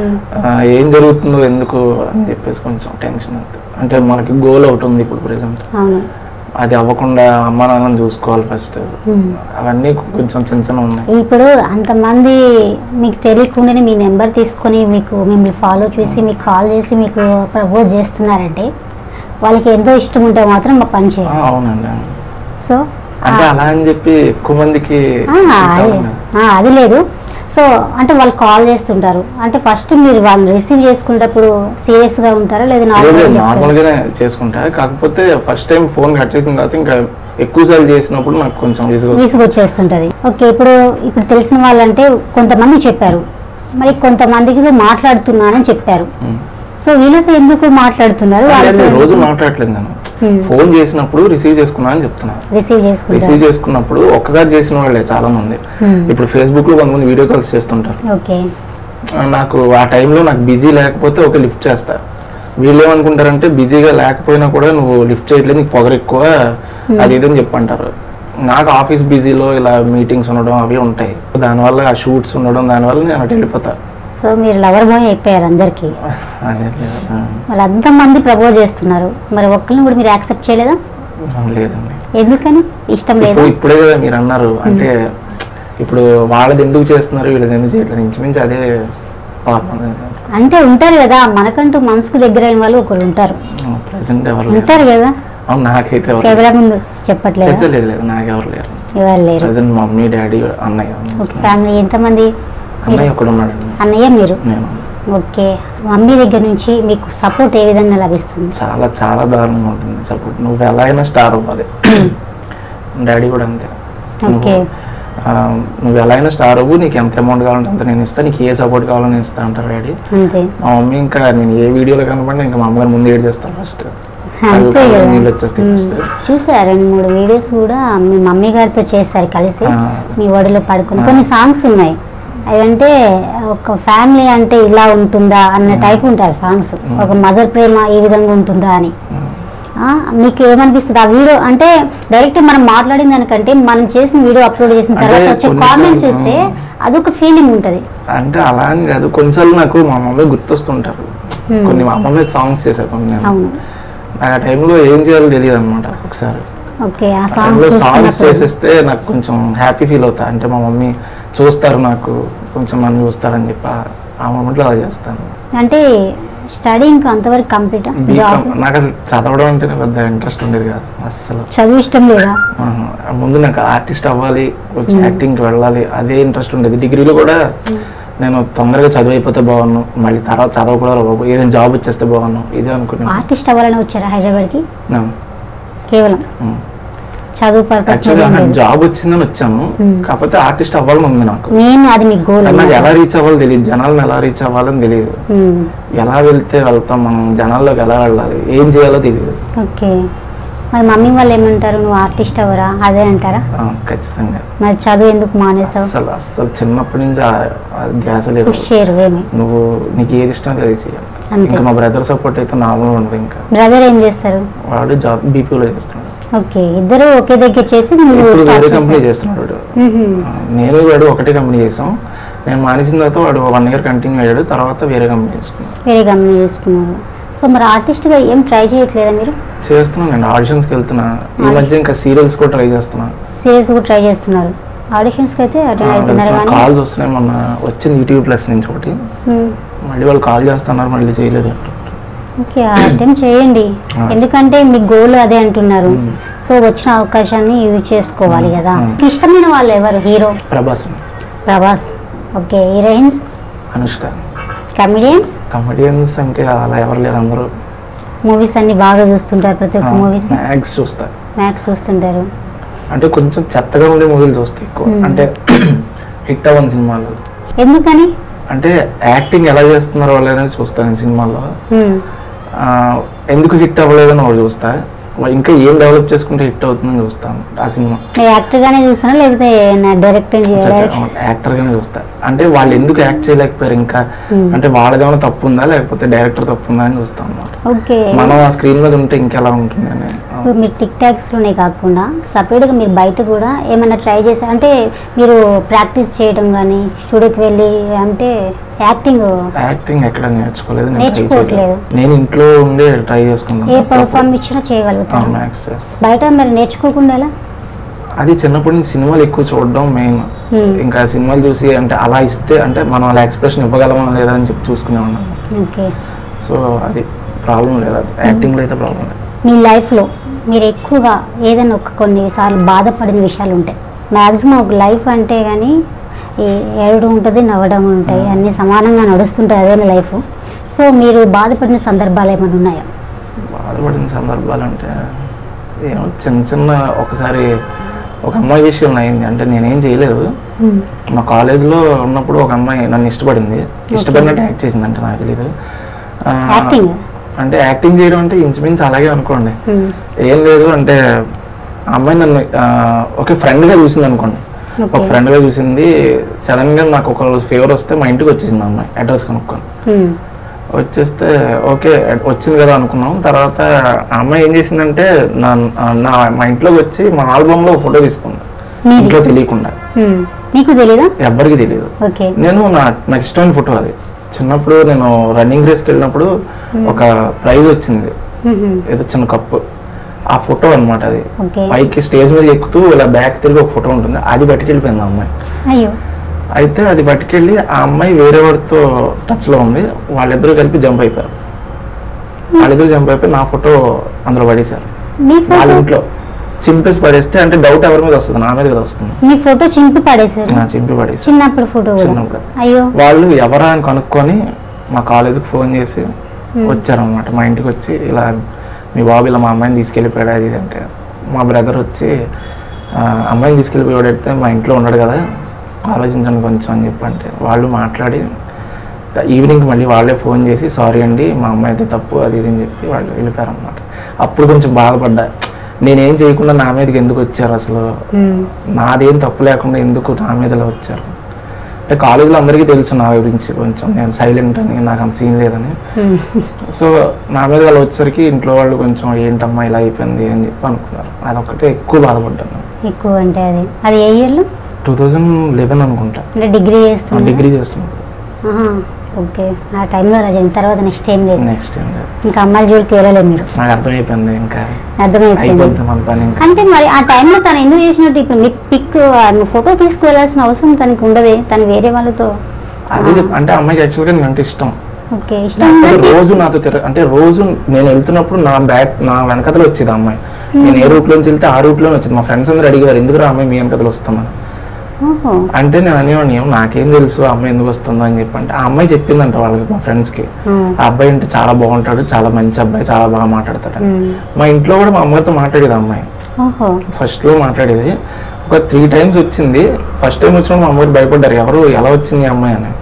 ఆ, ఏం జరుగుతుందో ఎందుకు అని చెప్పేసి కొంచెం టెన్షన్ అంతే అంటే మనకి గోల్ ఒకటి ఉంది ఇప్పుడు ప్రెసెంట్ అవును అది అవ్వకుండా అమ్మ నాన్నని చూసుకోవాలి ఫస్ట్ Hmm. అవన్నీ కొంచెం చిన్న చిన్న ఉన్నాయి ఇప్పుడు అంతమంది మీకు తెలియకుండానే మీ నెంబర్ తీసుకొని మీకు మిమ్మల్ని ఫాలో చేసి మీకు కాల్ చేసి మీకు ప్రపోజ్ చేస్తున్నారంటే వాళ్ళకి ఎంతో ఇష్టం ఉంటే మాత్రం మా పని ఆ, చేయాలి అవునండి సో అంటే అలా అని చెప్పి ఎక్కువ మందికి ఆ, ఇచ్చేవాళ్ళం అది- కాదు. ఆ, అది లేదు సో అంటే వాళ్ళు కాల్ చేస్తుంటారు అంటే ఫస్ట్ మీరు వాళ్ళని రిసీవ్ చేసుకునేటప్పుడు సీరియస్ గా ఉంటారా లేదా లేదు లేదు నార్మల్ నార్మల్ గానే చేసుకుంటా కాకపోతే ఫస్ట్ టైం ఫోన్ కట్ చేసిన తర్వాత ఇంకా ఎక్కువ సార్లు చేసినప్పుడు నాకు కొంచెం విసుగు వస్తుంది. విసుగొచ్చేస్తుంటది ఓకే ఇప్పుడు ఇప్పుడు తెలిసిన వాళ్ళంటే కొంతమంది చెప్పారు మరి కొంతమందికి మాట్లాడుతున్నానని చెప్పారు ఉమ్. సో వీళ్ళతో ఎందుకు మాట్లాడుతున్నారు లేదు, వాళ్ళతో లేదు, రోజు మాట్లాడట్లేదు నేను Hmm. ఫోన్ చేసినప్పుడు రిసీవ్ చేసుకున్నా అని చెప్తున్నా రిసీవ్ రిసీవ్ చేసుకుంటారు చేసుకున్నప్పుడు ఒక్కసారి చేసిన వాళ్ళే చాలా మంది Hmm. ఇప్పుడు ఫేస్బుక్ లో కొంతమంది వీడియో కాల్స్ చేస్తుంటారు ఓకే ఆ, నాకు ఆ టైంలో నాకు బిజీ లేకపోతే ఒక లిఫ్ట్ చేస్తా వీళ్ళు ఏమనుకుంటారంటే బిజీగా లేకపోయినా కూడా నువ్వు లిఫ్ట్ చేయట్లేదు నీకు పొగరు ఎక్కువ అది ఇదని చెప్పంటారు నాకు ఆఫీస్ బిజీలో ఇలా మీటింగ్స్ ఉండడం అవి ఉంటాయి దానివల్ల ఆ షూట్స్ ఉండడం దానివల్ల నేను అటు వెళ్ళిపోతా సో మీరు లవర్ బాయ్ అయిపోయారు అందరికి అదే లేదు. ఆ, వాళ్ళు అంతమంది ప్రపోజ్ చేస్తున్నారు మరి ఒక్కరిని కూడా మీరు యాక్సెప్ట్ చేయలేదా లేదండి ఎందుకని ఇష్టం లేదా ఇప్పుడు ఇప్పుడే కదా మీరు అన్నారు అంటే ఇప్పుడు వాళ్ళది ఎందుకు చేస్తున్నారు వీళ్ళది ఎందుకు చేయట్లేదు ఇంచుమించు అదే ఫార్మల్ అంటే ఉంటారు కదా మనకంటూ మనసుకు దగ్గరైన వాళ్ళు ఒకరు ఉంటారు ప్రెసెంట్ ఎవరు లేరు ఉంటారు కదా అవును నాకైతే ఎవరు కెమెరా ముందు చెప్పట్లేదు చర్చ లేదు లేదు నాకెవరు లేరు ఎవరు లేరు ప్రెసెంట్ మమ్మీ డాడీ అన్నయ్య ఓకే ఫ్యామిలీ ఎంతమంది అన్నయ్య ఒకడు ఉన్నాడండి అన్నయ్య మీరు నేను ఓకే మమ్మీ దగ్గర నుంచి మీకు సపోర్ట్ ఏ విధంగా లభిస్తుంది చాలా చాలా దారుణంగా ఉంటుంది సపోర్ట్ నువ్వు ఎలా అయినా స్టార్ అవ్వాలి డాడీ కూడా అంతే ఓకే నువ్వు ఆ, నువ్వు ఎలా అయినా స్టార్ అవ్వు నీకు ఎంత అమౌంట్ కావాలంటే అంత నేను ఇస్తాను నీకు ఏ సపోర్ట్ కావాలో నేను ఇస్తా అంటారు డాడీ అంతే మా మమ్మీ ఇంకా నేను ఏ వీడియోలో కనపడినా ఇంకా మా అమ్మగారు ముందు ఏడు చేస్తాను ఫస్ట్ అంతే కదా నీళ్ళు వచ్చేస్తాయి ఉమ్. ఫస్ట్ చూసా రెండు మూడు వీడియోస్ కూడా మీ మమ్మీ గారితో చేశారు కలిసి ఆ. మీ ఒడిలో పడుకుని ఆ. కొన్ని సాంగ్స్ ఉన్నాయి అవంటే ఒక ఫ్యామిలీ అంటే ఇలా ఉంటుందా అన్న టైప్ ఉంటాయి సాంగ్స్ ఒక మదర్ ప్రేమ ఈ విధంగా ఉంటుందా అని ఆ, మీకు ఏమనిపిస్తుంది ఆ వీడియో అంటే డైరెక్ట్ మనం మాట్లాడిన దానికంటే మనం చేసిన వీడియో అప్లోడ్ చేసిన అంటే తర్వాత వచ్చే కొన్నిసార్లు, కామెంట్స్ చూస్తే అదొక ఫీలింగ్ ఉంటుంది అంటే అలా అని కాదు కొన్నిసార్లు నాకు మా మమ్మీ గుర్తొస్తుంటారు Hmm. కొన్ని మా మమ్మీ సాంగ్స్ చేశారు కొన్ని నేను అవును నాకు ఆ టైంలో ఏం చేయాలో తెలియదు అనమాట ఒకసారి ఓకే ఆ ఆ టైంలో సాంగ్స్ సాంగ్స్ చేసేస్తే నాకు కొంచెం హ్యాపీ ఫీల్ అవుతా అంటే మా మమ్మీ చూస్తారు నాకు కొంచెం నన్ను చూస్తారని చెప్పి ఆ- ఆ మూమెంట్లో అలా చేస్తాను అంటే స్టడీ ఇంకా అంతవరకు కంప్లీట్ జాబ్ బీకామ్ నాకు అసలు చదవడం అంటే పెద్ద ఇంట్రెస్ట్ ఉండేది కాదు అస్సలు చదువు ఇష్టం లేదా ఆహా. ముందు నాకు ఆర్టిస్ట్ అవ్వాలి వచ్చి యాక్టింగ్కి వెళ్ళాలి అదే ఇంట్రెస్ట్ ఉండేది డిగ్రీలో కూడా నేను తొందరగా చదువు అయిపోతే బాగున్నాను మళ్ళీ తర్వాత చదవకూడదు బాబు ఏదైనా జాబ్ వచ్చేస్తే బాగున్నాను ఇదే అనుకున్నాను ఆర్టిస్ట్ అవ్వాలని వచ్చారా హైదరాబాద్కి కేవలం చదువు పర్పస్ యాక్చువల్గా నాకు జాబ్ వచ్చిందని వచ్చాను కాకపోతే ఆర్టిస్ట్ అవ్వాలని ఉంది నాకు మెయిన్ అది మీ గోల్ కానీ నాకు ఎలా రీచ్ అవ్వాలో తెలియదు జనాలను ఎలా రీచ్ అవ్వాలని తెలియదు ఎలా వెళ్తే వెళ్తాం మనం జనాల్లోకి ఎలా వెళ్ళాలి ఏం చేయాలో తెలియదు ఓకే మరి మమ్మీ వాళ్ళు ఏమంటారు నువ్వు ఆర్టిస్ట్ అవ్వరా అదే అంటారా ఆ, ఖచ్చితంగా మరి చదువు ఎందుకు మానేసావు అస్సలు అస్సలు చిన్నప్పటి నుంచి ఆ- ఆ ధ్యాస లేదు పుష్ చేయరు ఏమి నువ్వు నీకు ఏది ఇష్టం అది చేయాలి అంతే. ఇంకా మా బ్రదర్ సపోర్ట్ అయితే నార్మల్ ఉండదు ఇంకా బ్రదర్ ఏం చేస్తారు వాడు జాబ్ బీపీఓలో చేస్తున్నాడు ఓకే ఇద్దరు ఒకే దగ్గర చేసి నువ్వు ఇప్పుడు స్టార్ట్ వేరే కంపెనీ చేస్తావు చేస్తున్నాడు వాడు ఆ, నేను వాడు ఒకటే కంపెనీ చేసాం నేను మానేసిన తర్వాత వాడు వన్ ఇయర్ కంటిన్యూ అయ్యాడు తర్వాత వేరే కంపెనీ చేసుకున్నాడు వేరే కంపెనీ చూసుకున్నారు సో మరి ఆర్టిస్ట్గా ఏం ట్రై చేయట్లేదా మీరు చేస్తున్నాను నేను ఆడిషన్స్కి వెళ్తున్నా ఈ మధ్య ఇంకా సీరియల్స్ కూడా ట్రై చేస్తున్నా సీరియస్ కూడా ట్రై చేస్తున్నారు ఆడిషన్స్కి అయితే అటెండ్ అవుతున్నారు కానీ కాల్స్ వస్తున్నాయి మొన్న వచ్చింది యూట్యూబ్ ప్లస్ నుంచి ఒకటి మ్మ్. మళ్ళీ వాళ్ళు కాల్ చేస్తున్నారు మళ్ళీ చేయలేదు అంటున్నారు. ఓకే అటెంప్ట్ చేయండి ఆ, ఎందుకంటే మీ గోల్ అదే అంటున్నారు సో వచ్చిన అవకాశాన్ని యూజ్ చేసుకోవాలి కదా మ్మ్. మీకు ఇష్టమైన వాళ్ళు ఎవరు హీరో ప్రభాస్ అండి, Prabhas okay heroines Anushka comedians comedians అంటే అలా ఎవరు లేరు అందరూ మూవీస్ అన్ని బాగా చూస్తుంటారు ప్రతి ఒక్క మూవీస్ మ్యాక్స్ చూస్తా మ్యాక్స్ చూస్తుంటారు అంటే కొంచెం చెత్తగా ఉండే మూవీలు చూస్తాయి ఎక్కువ Hmm. అంటే హిట్ అవ్వని సినిమాలు ఎందుకని అంటే యాక్టింగ్ ఎలా చేస్తున్నారో వాళ్ళు అనేది చూస్తాను ఈ సినిమాలో మ్మ్. ఆ, ఎందుకు హిట్ అవ్వలేదని ఒకటి చూస్తా వా- ఇంకా ఏం డెవలప్ చేసుకుంటే హిట్ అవుతుందని చూస్తాను ఆ సినిమా మీరు యాక్టర్ గానే చూస్తున్నా లేకపోతే డైరెక్ట్ యాక్టర్ గానే చూస్తా అంటే వాళ్ళు ఎందుకు యాక్ట్ చేయలేకపోయారు ఇంకా Hmm. అంటే వాళ్ళదేమైనా తప్పు ఉందా లేకపోతే డైరెక్టర్ తప్పు ఉందా అని చూస్తాం అన్నమాట ఓకే మనం ఆ స్క్రీన్ మీద ఉంటే ఇంకెలా ఉంటుంది అని ఆ, ఇప్పుడు మీరు టిక్ టాక్స్లోనే కాకుండా సపరేట్గా మీరు బయట కూడా ఏమైనా ట్రై చేశారు అంటే మీరు ప్రాక్టీస్ చేయడం కానీ స్టూడియోకి వెళ్ళి అంటే యాక్టింగ్ యాక్టింగ్ ఎక్కడ నేర్చుకోలేదు నేను ట్రై నేర్చుకోవట్లేదు. చేయలేదు నేను ఇంట్లో ఉండి ట్రై ఏ చేసుకుంటాను పర్ఫార్మ్ ఇచ్చినా చేయగలుగుతారు మ్యాథ్స్ చేస్తాను బయట మరి నేర్చుకోకుండా ఎలా అది చిన్నప్పటి నుంచి సినిమాలు ఎక్కువ చూడడం మెయిన్ Hmm. ఇంకా సినిమాలు చూసి అంటే అలా ఇస్తే అంటే మనం అలా ఎక్స్ప్రెషన్ ఇవ్వగలమా లేదా అని చెప్పి చూసుకునే ఉన్నాను ఓకే సో అది ప్రాబ్లం లేదు అది యాక్టింగ్లో అయితే ప్రాబ్లం లేదు మీ లైఫ్లో మీరు ఎక్కువగా ఏదైనా ఒక కొన్నిసార్లు బాధపడిన విషయాలు ఉంటాయి మ్యాక్సిమం ఒక లైఫ్ అంటే కానీ ఈ ఏడవడం ఉంటుంది నవ్వడం ఉంటాయి అన్నీ సమానంగా నడుస్తుంటాయి అదే లైఫ్ సో మీరు బాధపడిన సందర్భాలు ఏమైనా ఉన్నాయా బాధపడిన సందర్భాలు అంటే ఏమో చిన్న చిన్న ఒకసారి ఒక అమ్మాయి విషయంలో అయింది అంటే నేనేం చేయలేదు మా కాలేజ్లో ఉన్నప్పుడు ఒక అమ్మాయి నన్ను ఇష్టపడింది ఇష్టపడినట్టు యాక్ట్ చేసింది అంటే నాకు తెలీదు ఆ, యాక్టింగ్ అంటే యాక్టింగ్ చేయడం అంటే ఇంచుమించు అలాగే అనుకోండి ఏం లేదు అంటే ఆ అమ్మాయి నన్ను ఆ, ఒక ఫ్రెండ్గా చూసింది అనుకోండి ఒక Okay. ఫ్రెండ్గా చూసింది సడన్గా నాకు ఒక రోజు ఫేవర్ వస్తే మా ఇంటికి వచ్చేసింది ఆ అమ్మాయి అడ్రస్ కనుక్కొని వచ్చేస్తే ఓకే వచ్చింది కదా అనుకున్నాం తర్వాత ఆ అమ్మాయి ఏం చేసిందంటే నా నా మా ఇంట్లోకి వచ్చి మా ఆల్బమ్లో ఫోటో తీసుకుంది మీది? ఇంట్లో తెలియకుండా నీకు తెలీదా ఎవ్వరికి తెలియదు ఓకే నేను నా నాకు ఇష్టమైన ఫోటో అది చిన్నప్పుడు నేను రన్నింగ్ రేస్కి వెళ్ళినప్పుడు ఒక ప్రైజ్ వచ్చింది ఏదో చిన్న కప్పు ఆ ఫోటో అన్నమాట అది ఓకే పైకి స్టేజ్ మీద ఎక్కుతూ ఇలా బ్యాక్ తిరిగి ఒక ఫోటో ఉంటుంది అది పట్టుకెళ్ళిపోయింది ఆ అమ్మాయి అయ్యో అయితే అది పట్టుకెళ్ళి ఆ అమ్మాయి వేరే వాడితో టచ్లో ఉంది వాళ్ళిద్దరూ కలిపి జంప్ అయిపోయారు వాళ్ళిద్దరు చంపైపోయి నా ఫోటో అందులో పడేశారు మీ వాళ్ళ ఫోటో ఇంట్లో చింపేసి పడేస్తే అంటే డౌట్ ఎవరి మీద వస్తుంది నా మీద కదా వస్తుంది మీ ఫోటో చింపి పడేశారు నా చింపి పడేసి చిన్నప్పుడు ఫోటో కూడా చిన్నప్పుడు. అయ్యో వాళ్ళు ఎవరా అని కనుక్కొని మా కాలేజీకి ఫోన్ చేసి వచ్చారనమాట మా ఇంటికి వచ్చి ఇలా మీ బాబు ఇలా మా అమ్మాయిని తీసుకెళ్ళిపోయాడు అది ఇది అంటే మా బ్రదర్ వచ్చి "ఆ, అమ్మాయిని తీసుకెళ్ళిపోయాడంటే మా ఇంట్లో ఉన్నాడు కదా ఆలోచించండి కొంచెం అని చెప్పంటే వాళ్ళు మాట్లాడి త- ఈవినింగ్ మళ్ళీ వాళ్ళే ఫోన్ చేసి సారీ అండి మా అమ్మాయి అయితే తప్పు అది ఇది అని చెప్పి వాళ్ళు వెళ్ళిపోయారనమాట అప్పుడు కొంచెం బాధపడ్డా నేనేం చేయకుండా నా మీదకి ఎందుకు వచ్చారు అసలు ఉమ్. నాదేం తప్పు లేకుండా ఎందుకు నా మీద ఇలా వచ్చారు అంటే కాలేజీలో అందరికీ తెలుసు నా గురించి కొంచెం నేను సైలెంట్ అని నాకు అంత సీన్ లేదని ఉమ్. సో నా మీద వాళ్ళు వచ్చేసరికి ఇంట్లో వాళ్ళు కొంచెం ఏంటమ్మా ఇలా అయిపోయింది అని చెప్పి అనుకున్నారు అదొక్కటే ఎక్కువ బాధపడ్డాను ఎక్కువ అంటే అది అది ఏ ఇయర్లో టూ థౌజండ్ లెవెన్ అనుకుంటా అంటే డిగ్రీ చేస్తున్నా డిగ్రీ చేస్తున్నాను ఓకే ఆ టైంలో అలా జరిగింది తర్వాత నెక్స్ట్ ఏం లేదు నెక్స్ట్ ఏం లేదు ఇంకా అమ్మాయిల జోలికి వెళ్ళలేదు మీరు నాకు అర్థమైపోయింది ఇంకా అర్థమైపోయింది అయిపోద్ది మన పని ఇంకా అంటే మరి ఆ టైంలో తను ఎందుకు చేసినట్టు ఇప్పుడు మీ పిక్ ఫోటో తీసుకువెళ్ళాల్సిన అవసరం తనకి ఉండదే తను వేరే వాళ్ళతో అదే చెప్ అంటే అమ్మాయికి యాక్చువల్గా నేను అంటే ఇష్టం ఓకే ఇష్టం అంటే ఉన్నది రోజు నాతో తిరగ అంటే రోజు నేను వెళ్తున్నప్పుడు నా బ్యాక్ నా వెనకతలు వచ్చేది ఆ అమ్మాయి నేను ఏ రూట్ లోంచి వెళ్తే ఆ రూట్ లోనే వచ్చింది మా ఫ్రెండ్స్ అందరూ అడిగారు ఎందుకు రా అమ్మాయి మీ వెనకతలు వస్తామని ఓహో అంటే నేను అనేవాడిని "ఏమో నాకేం తెలుసు ఆ అమ్మాయి ఎందుకు వస్తుందో అని చెప్పి అంటే ఆ అమ్మాయి చెప్పిందంట వాళ్ళకి మా ఫ్రెండ్స్ కి ఉమ్. ఆ అబ్బాయి అంటే చాలా బాగుంటాడు చాలా మంచి అబ్బాయి చాలా బాగా మాట్లాడతాడు అని. ఉమ్. మా ఇంట్లో కూడా మా అమ్మగారితో మాట్లాడేది ఆ అమ్మాయి ఓహో ఫస్ట్ లో మాట్లాడేది ఒక త్రీ టైమ్స్ వచ్చింది ఫస్ట్ టైం వచ్చినప్పుడు మా అమ్మగారు భయపడ్డారు ఎవరు ఎలా వచ్చింది ఈ అమ్మాయి అని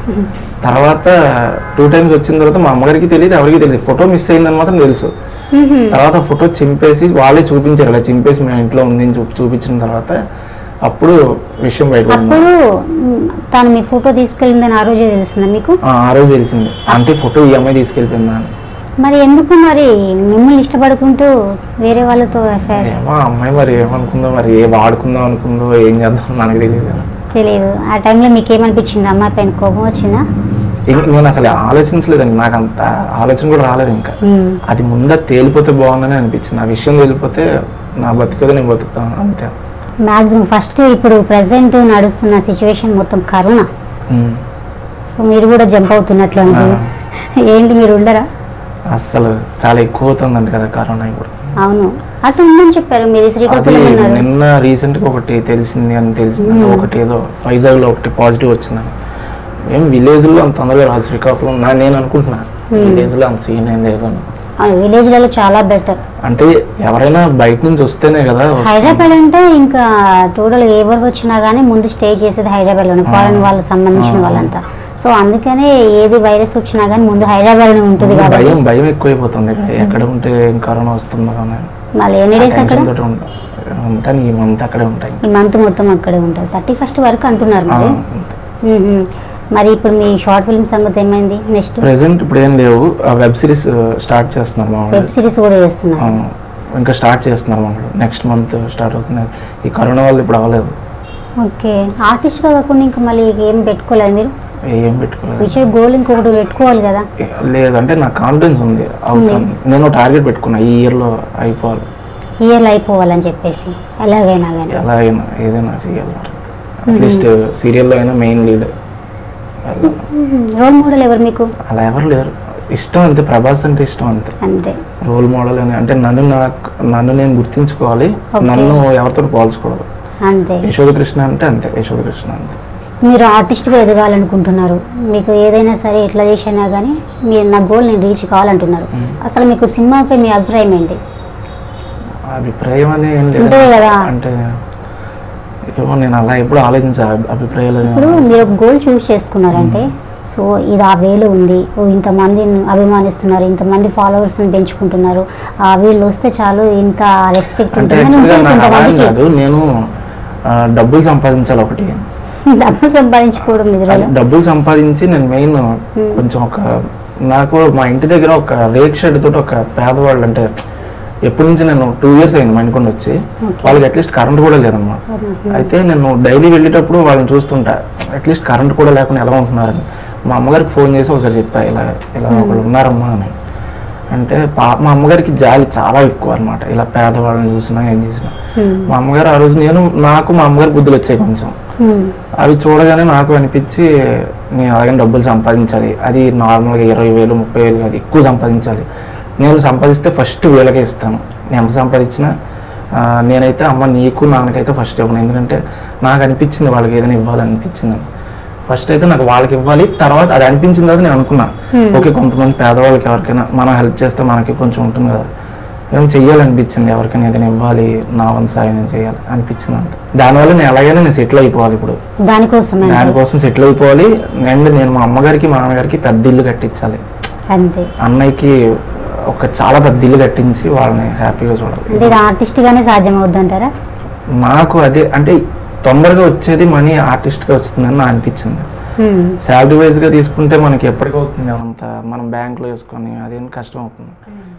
తర్వాత టూ టైమ్స్ వచ్చిన తర్వాత మా అమ్మగారికి తెలియదు ఎవరికి తెలియదు ఫోటో మిస్ అయిందని మాత్రం తెలుసు మ్మ్హ్మ్. తర్వాత ఫోటో చింపేసి వాళ్ళే చూపించారు ఇలా చింపేసి మా ఇంట్లో ఉంది అని చూపి చూపించిన తర్వాత అప్పుడు విషయం బయటపడింది అప్పుడు మ్, తను మీ ఫోటో తీసుకెళ్ళిందని ఆ రోజే తెలిసిందా మీకు ఆ ఆ రోజు తెలిసింది అంటే ఫోటో ఈ అమ్మాయి తీసుకెళ్ళిపోయిందా అని మరి ఎందుకు మరి మిమ్మల్ని ఇష్టపడుకుంటూ వేరే వాళ్ళతో అఫైర్ ఏమో ఆ అమ్మాయి మరి ఏమనుకుందో మరి ఏ వాడుకుందాం అనుకుందో ఏం చేద్దాం మనకు తెలియదు తెలియదు ఆ టైంలో మీకు ఏమనిపించింది అమ్మాయి పైన కోపం వచ్చిందా ఇం- నేను అసలు ఆలోచించలేదండి నాకు అంత ఆలోచన కూడా రాలేదు ఇంకా మ్, అది ముందే తేలిపోతే బాగుందని అనిపించింది ఆ విషయం తేలిపోతే నా బతికేదో నేను బతుకుతాను అంతే మాక్సిమం ఫస్ట్ ఇప్పుడు ప్రజెంట్ నడుస్తున్న సిచ్యువేషన్ మొత్తం కరోనా ఉమ్. సో మీరు కూడా జంప్ అవుతున్నట్లు ఉంది ఏంటి మీరు ఉండరా అస్సలు చాలా ఎక్కువ అవుతుందండి కదా కరోనా ఇప్పుడు అవును అటు ఉందని చెప్పారు మీరు అది శ్రీకాకుళం ఉన్నారు నిన్న రీసెంట్ గా ఒకటి తెలిసింది అని తెలిసింది మ్మ్. ఒకటి ఏదో వైజాగ్ లో ఒకటి పాజిటివ్ వచ్చిందని ఏం విలేజ్ లో అంత తొందరగా రాదు శ్రీకాకుళం నా నేను అనుకుంటున్నా మ్మ్. విలేజ్ లో అంత సీన్ ఏం లేదు అని. విలేజ్లలో చాలా బెటర్ అంటే ఎవరైనా బయట నుంచి వస్తేనే కదా వస్తుంది. హైదరాబాద్ అంటే ఇంకా టోటల్ ఎవరు వచ్చినా కానీ ముందు స్టే చేసేది హైదరాబాద్లోనే ఫారెన్ వాళ్ళకి సంబంధించిన ఆ. వాళ్ళంతా సో అందుకనే ఏది వైరస్ వచ్చినా కానీ ముందు హైదరాబాద్లోనే ఉంటుంది కాబట్టి భయం భయం ఎక్కువైపోతుంది ఇక్కడ ఎక్కడ ఉంటే ఏం కరోనా వస్తుందో అని మళ్ళీ ఎన్ని డేస్ అక్కడ టెన్షన్ తోటి ఉంటా- ఉంటాను ఈ మంత్ అక్కడే ఉంటాయి ఈ మంత్ మొత్తం అక్కడే ఉంటుంది థర్టీ ఫస్ట్ వరకు అంటున్నారు ఆ, మరి అంతే. మ్మ్. మరి ఇప్పుడు మీ షార్ట్ ఫిల్మ్ సంగతి ఏమైంది నెక్స్ట్ ప్రెసెంట్ ఇప్పుడు ఏం లేవు వెబ్ సిరీస్ స్టార్ట్ చేస్తున్నారు మా వెబ్ వాళ్ళు సిరీస్ కూడా చేస్తున్నారు ఆ, ఇంకా స్టార్ట్ చేస్తున్నారు మా వాళ్ళు నెక్స్ట్ మంత్ స్టార్ట్ అవుతుంది ఈ కరోనా వల్ల ఇప్పుడు అవ్వలేదు ఓకే ఆర్టిస్ట్ గా కాకుండా ఇంకా మళ్ళీ ఏం పెట్టుకోలేదు మీరు ఏం పెట్టుకోలేదు ఫ్యూచర్ గోల్ ఇంకొకటి పెట్టుకోవాలి కదా ఏ- లేదు అంటే నాకు కాన్ఫిడెన్స్ ఉంది అవుతాను నేను టార్గెట్ పెట్టుకున్నా ఈ ఇయర్ లో అయిపోవాలి ఇయర్లో అయిపోవాలని చెప్పేసి ఎలాగైనా కానీ ఎలా అయినా ఏదైనా చేయాలి అట్లీస్ట్ సీరియల్లో అయినా మెయిన్ లీడ్ రోల్ మోడల్ ఎవరు మీకు అలా ఎవరు లేరు ఇష్టం అంతే ప్రభాస్ అంటే ఇష్టం అంతే అంతే రోల్ మోడల్ అని అంటే నన్ను నాకు నన్ను నేను గుర్తించుకోవాలి Okay. నన్ను ఎవరితో పోల్చకూడదు అంతే యశోద కృష్ణ అంటే అంతే యశోద కృష్ణ అంతే మీరు ఆర్టిస్ట్గా ఎదగాలనుకుంటున్నారు మీకు ఏదైనా సరే ఎట్లా చేసినా కానీ మీరు నా గోల్ నేను రీచ్ కావాలంటున్నారు అసలు మీకు సినిమాపై మీ అభిప్రాయం ఏంటి అభిప్రాయం అని ఏం లేదు ఉంటుంది కదా. అంటే ఏమో నేను అలా ఎప్పుడు ఆలోచించా అభి- అభిప్రాయాలు అది ఇప్పుడు మీరు ఒక గోల్ చూస్ చేసుకున్నారంటే సో ఇది ఆ వేలో ఉంది ఓ ఇంతమంది అభిమానిస్తున్నారు ఇంతమంది ఫాలోవర్స్ని పెంచుకుంటున్నారు ఆ వీళ్ళు వస్తే చాలు ఇంత రెస్పెక్ట్ అంటే ఉంటుందని యాక్చువల్గా ఉంటుంది నాకు అలా అని కొంతమందికి కాదు నేను ఆ, డబ్బులు సంపాదించాలి ఒకటి డబ్బులు సంపాదించుకోవడం అది నిద్రలో డబ్బులు సంపాదించి నేను మెయిన్ కొంచెం ఒక నాకు మా ఇంటి దగ్గర ఒక రేక్ షెడ్ తోటి ఒక పేదవాళ్ళు అంటే ఎప్పటి నుంచి నేను టూ ఇయర్స్ అయింది మణికొండ వచ్చి Okay. వాళ్ళకి అట్లీస్ట్ కరెంట్ కూడా లేదన్నమాట అయితే నేను డైలీ వెళ్ళేటప్పుడు వాళ్ళని చూస్తుంటా అట్లీస్ట్ కరెంట్ కూడా లేకుండా ఎలా ఉంటున్నారని మా అమ్మగారికి ఫోన్ చేసి ఒకసారి చెప్పా ఇలా ఇలా ఒకళ్ళు ఉన్నారమ్మా అని అంటే పా మా అమ్మగారికి జాలి చాలా ఎక్కువ అనమాట ఇలా పేదవాళ్ళని చూసినా ఏం చేసినా Hmm. మా అమ్మగారు ఆ రోజు నేను నాకు మా అమ్మగారి బుద్ధులు వచ్చాయి కొంచెం Hmm. అవి చూడగానే నాకు అనిపించి నేను అలాగే డబ్బులు సంపాదించాలి అది నార్మల్గా ఇరవై వేలు ముప్పై వేలు కాదు ఎక్కువ సంపాదించాలి నేను సంపాదిస్తే ఫస్ట్ వీళ్ళకే ఇస్తాను నేను ఎంత సంపాదించినా ఆ, నేనైతే అమ్మ నీకు నాన్నకైతే ఫస్ట్ ఇవ్వను ఎందుకంటే నాకు అనిపించింది వాళ్ళకి ఏదైనా ఇవ్వాలనిపించింది ఫస్ట్ అయితే నాకు వాళ్ళకి ఇవ్వాలి తర్వాత అది అనిపించిన తర్వాత నేను అనుకున్నా ఓకే కొంతమంది పేదవాళ్ళకి ఎవరికైనా మనం హెల్ప్ చేస్తే మనకి కొంచెం ఉంటుంది కదా ఏం చెయ్యాలనిపించింది ఎవరికైనా ఏదైనా ఇవ్వాలి నా వంత సాయం నేను చేయాలి అనిపించింది అంత దానివల్ల నేను ఎలాగైనా నేను సెటిల్ అయిపోవాలి ఇప్పుడు దానికోసమే దానికోసం సెటిల్ అయిపోవాలి అండ్ నేను మా అమ్మగారికి మా నాన్నగారికి పెద్ద ఇల్లు కట్టించాలి అంతే అన్నయ్యకి ఒక చాలా పెద్ద ఇల్లు కట్టించి వాళ్ళని హ్యాపీగా చూడాలి అంటే ఇది ఆర్టిస్ట్ గానే సాధ్యం అవుద్దంటారా నాకు అదే అంటే తొందరగా వచ్చేది మనీ ఆర్టిస్ట్గా వస్తుందని నాకు అనిపించింది హ్మ్. శాలరీ వైజ్గా తీసుకుంటే మనకి ఎప్పటికి అవుతుంది అంత మనం బ్యాంక్లో వేసుకొని అదేం కష్టం అవుతుంది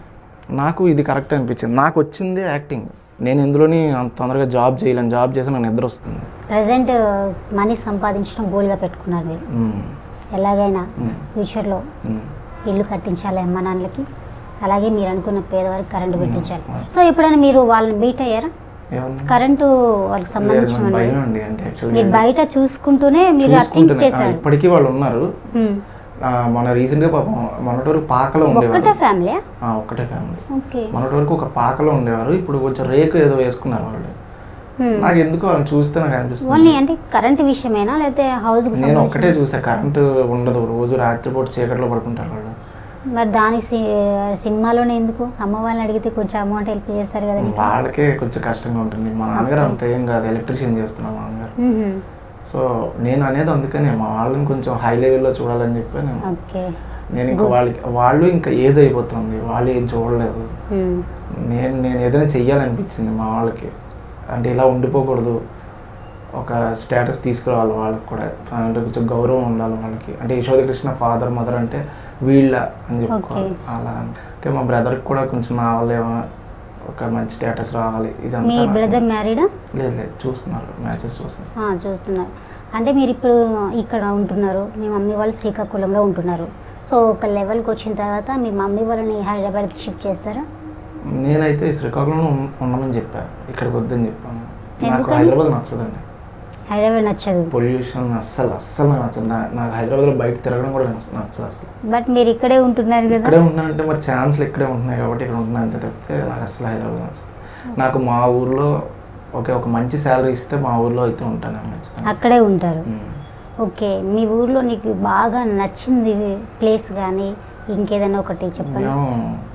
నాకు ఇది కరెక్ట్ అనిపించింది నాకు వచ్చింది యాక్టింగ్ నేను ఇందులోని అంత తొందరగా జాబ్ చేయలేను జాబ్ చేసి నాకు నిద్ర వస్తుంది ప్రజెంట్ మనీ సంపాదించడం గోల్గా పెట్టుకున్నారు మీరు మ్మ్. ఎలాగైనా మ్మ్. ఫ్యూచర్లో మ్మ్. ఇల్లు కట్టించాలి అమ్మ నాన్నలకి అలాగే మీరు అనుకున్న పేదవారికి కరెంటు పెట్టించాలి సో ఎప్పుడైనా మీరు వాళ్ళని మీట్ అయ్యారా ఏమన్నా? కరెంటు వాళ్ళకి లేదు, సంబంధించిన నాకు భయం వాళ్ళు? అండి అంటే మీరు యాక్చువల్గా బయట చూసుకుంటూనే మీరు అర్థం చూసుకుంటున్నా. ఆ, చేశారు ఇప్పటికీ వాళ్ళు ఉన్నారు హ్మ్. ఆ, మన రీసెంట్గా పాపం మొన్నటి వరకు పాకలో ఒక్కటే ఉండేవారు ఫ్యామిలీ ఆ, ఒక్కటే ఫ్యామిలీ ఓకే మొన్నటి వరకు ఒక పాకలో ఉండేవారు ఇప్పుడు కొంచెం రేకు ఏదో వేసుకున్నారు వాళ్ళు హ్మ్. నాకు ఎందుకు వాళ్ళని చూస్తే నాకు అనిపిస్తుంది ఓన్లీ అంటే కరెంట్ విషయమేనా లేకపోతే హౌస్ నేను ఒక్కటే చూసా కరెంటు ఉండదు రోజు రాత్రిపూట చీకట్లో పడుకుంటారు వాళ్ళు మరి దాని సి- సినిమాలోనే ఎందుకు అమ్మ వాళ్ళని అడిగితే కొంచెం అమౌంట్ హెల్ప్ చేస్తారు కదా నీకు? వాళ్ళకే కొంచెం కష్టంగా ఉంటుంది మా నాన్నగారు అంత ఏం కాదు ఎలక్ట్రీషియన్ చేస్తున్నాం మా నాన్నగారు మ్మ్. సో నేను అనేది అందుకనే మా వాళ్ళని కొంచెం హై లెవెల్లో చూడాలని చెప్పి నేను ఓకే నేను ఇంకా వాళ్ళకి వాళ్ళు ఇంకా ఏజ్ అయిపోతుంది వాళ్ళు ఏం చూడలేదు మ్మ్. నేను నేను ఏదైనా చెయ్యాలనిపించింది మా వాళ్ళకి అంటే ఇలా ఉండిపోకూడదు ఒక స్టేటస్ తీసుకురావాలి వాళ్ళకి కూడా అంటే కొంచెం గౌరవం ఉండాలి వాళ్ళకి అంటే యశోద కృష్ణ ఫాదర్ మదర్ అంటే వీళ్ళ అని చెప్పుకోవాలి Okay. అలా అంటే మా బ్రదర్కి కూడా కొంచెం నా వల్ల ఏమైనా ఒక మంచి స్టేటస్ రావాలి మీ ఇదంతా నాకు- బ్రదర్ మ్యారీడా లేదు లేదు చూస్తున్నారు మ్యాచెస్ చూస్తున్నారు చూస్తున్నారు అంటే మీరు ఇప్పుడు ఇక్కడ ఉంటున్నారు మీ మమ్మీ వాళ్ళు శ్రీకాకుళంలో ఉంటున్నారు సో ఒక లెవెల్కి వచ్చిన తర్వాత మీ మమ్మీ వాళ్ళని హైదరాబాద్ షిఫ్ట్ చేస్తారా నేనైతే శ్రీకాకుళంలో ఉన్- ఉండమని చెప్పాను ఇక్కడికి వద్దని చెప్పాను నాకు ఎందుకని? హైదరాబాద్ నచ్చదండి హైదరాబాద్ నచ్చదు పొల్యూషన్ అస్సలు అస్సలు నాకు నచ్చదు నా- నాకు హైదరాబాద్లో బయట తిరగడం కూడా నచ్చ- నచ్చదు అసలు బట్ మీరు ఇక్కడే ఉంటున్నారు కదా ఇక్కడే ఉంటున్నానంటే మరి ఛాన్స్లు ఇక్కడే ఉంటున్నాయి కాబట్టి ఇక్కడ ఉంటున్నా అంతే తప్పితే నాకు అసలు హైదరాబాద్ నచ్చదు నాకు మా ఊర్లో ఓకే ఒక మంచి శాలరీ ఇస్తే మా ఊర్లో అయితే ఉంటాను ఖచ్చితంగా అక్కడే ఉంటారు ఉమ్. ఓకే మీ ఊర్లో నీకు బాగా నచ్చింది ప్లేస్ కానీ ఇంకేదైనా ఒకటి చెప్పండి మేము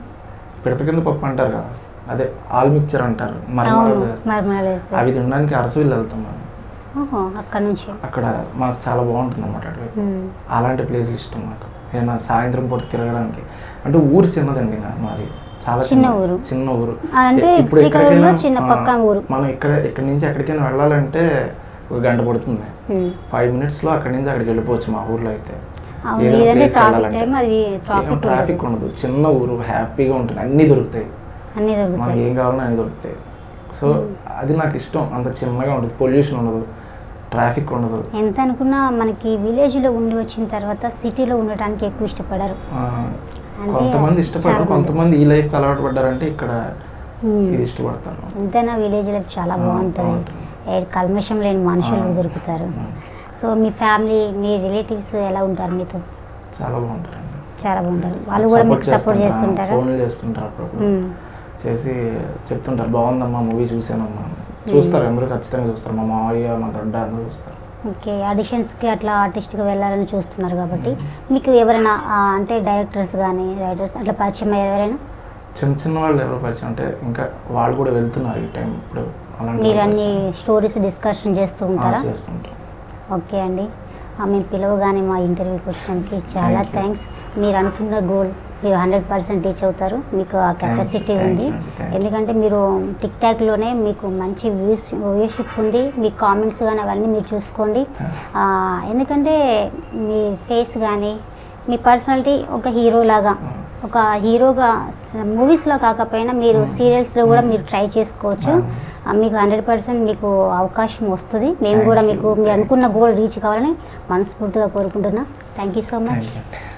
పిడత కింద పప్పు అంటారు కదా అదే ఆల్ మిక్చర్ అంటారు మరమరాలు అవును వేస్తారు. మరమరాలు వేస్తారు అవి తినడానికి అరసవిల్లు వెళ్తాం మేము ఓహో అక్కడ నుంచి అక్కడ మాకు చాలా బాగుంటుంది అన్నమాట అటువైపు మ్మ్. అలాంటి ప్లేస్ ఇష్టం నాకు నేను సాయంత్రం పూట తిరగడానికి అంటే ఊరు చిన్నదండి నా మాది చాలా చిన్న చిన్న ఊరు. చిన్న ఊరు అంటే ఇప్పుడు శ్రీకాకుళంలో ఎక్కడికైనా, చిన్న ఆ, పక్క ఊరు. మనం ఇక్కడ ఇక్కడ నుంచి ఎక్కడికైనా వెళ్ళాలంటే ఒక గంట పడుతుంది మ్మ్. ఫైవ్ మినిట్స్లో అక్కడి నుంచి అక్కడికి వెళ్ళిపోవచ్చు మా ఊర్లో అయితే అవును, ఏదైనా ఏదంటే place కి ట్రాఫిక్ వెళ్ళాలంటే. టైం అది ఏం ట్రాఫిక్ ట్రాఫిక్ ఉండదు చిన్న ఊరు హ్యాపీగా ఉంటుంది అన్నీ దొరుకుతాయి అన్ని మనకి దొరుకుతాయి ఏం కావాలన్నా అన్నీ దొరుకుతాయి సో అది నాకు ఇష్టం అంత చిన్నగా ఉంటుంది పొల్యూషన్ ఉండదు ట్రాఫిక్ ఉండదు ఎంత అనుకున్నా మనకి విలేజ్లో ఉండి వచ్చిన తర్వాత సిటీలో ఉండటానికి ఎక్కువ ఇష్టపడరు ఆ, అంటే కొంతమంది ఇష్టపడరు చాలా మంది. కొంతమంది ఈ లైఫ్కి అలవాటు పడ్డారంటే ఇక్కడ మ్మ్. ఇది ఇష్టపడతారు ఎంతైనా విలేజ్ లైఫ్ చాలా ఆ, బాగుంటుంది బాగుంటుంది. ఏ కల్మషం లేని మనుషులు ఆ. దొరుకుతారు ఆ, సో మీ ఫ్యామిలీ మీ రిలేటివ్స్ ఎలా ఉంటారు మీతో చాలా బాగుంటారండి చాలా బాగుంటారు వాళ్ళు కూడా మీకు సపోర్ట్ చేస్తుంటారా ఫోన్లు చేస్తుంటారు అప్పుడప్పుడు మ్మ్. చేసి చెప్తుంటారు బాగుందమ్మా మూవీ చూసానమ్మా చూస్తారు అందరూ ఖచ్చితంగా చూస్తారు మా మావయ్య మా దొడ్డ అందరూ చూస్తారు ఓకే ఆడిషన్స్కి అట్లా ఆర్టిస్ట్గా వెళ్ళాలని చూస్తున్నారు కాబట్టి మీకు ఎవరైనా ఆ, అంటే డైరెక్టర్స్ కానీ రైటర్స్ అట్లా పరిచయం అయ్యారు ఎవరైనా చిన్న చిన్న వాళ్ళు ఎవరో పరిచయం అంటే ఇంకా వాళ్ళు కూడా వెళ్తున్నారు ఈ టైం ఇప్పుడు అలాంటి మీరు వాళ్ళు అన్ని పరిచయం. స్టోరీస్ డిస్కషన్ చేస్తూ ఆ, ఉంటారా చేస్తుంటారు ఓకే అండి ఆ, మేము పిలవగానే మా ఇంటర్వ్యూకి వచ్చినందుకు చాలా Thank you. థ్యాంక్స్ మీరు అనుకున్న గోల్ మీరు హండ్రెడ్ పర్సెంట్ రీచ్ అవుతారు మీకు ఆ కెపాసిటీ thank ఉంది you అండి, thank you. ఎందుకంటే మీరు టిక్ టాక్లోనే మీకు మంచి వ్యూస్ వ్యూషిప్ ఉంది మీ కామెంట్స్ కానీ అవన్నీ మీరు చూసుకోండి ఆ, ఎందుకంటే మీ ఫేస్ కానీ మీ పర్సనాలిటీ ఒక హీరో లాగా ఒక హీరోగా మూవీస్లో కాకపోయినా మీరు సీరియల్స్లో కూడా మీరు ట్రై చేసుకోవచ్చు ఆ, మీకు హండ్రెడ్ పర్సెంట్ మీకు అవకాశం వస్తుంది మేము Thank కూడా you. మీకు మీరు అనుకున్న గోల్ రీచ్ కావాలని మనస్ఫూర్తిగా కోరుకుంటున్నా thank you so much thank you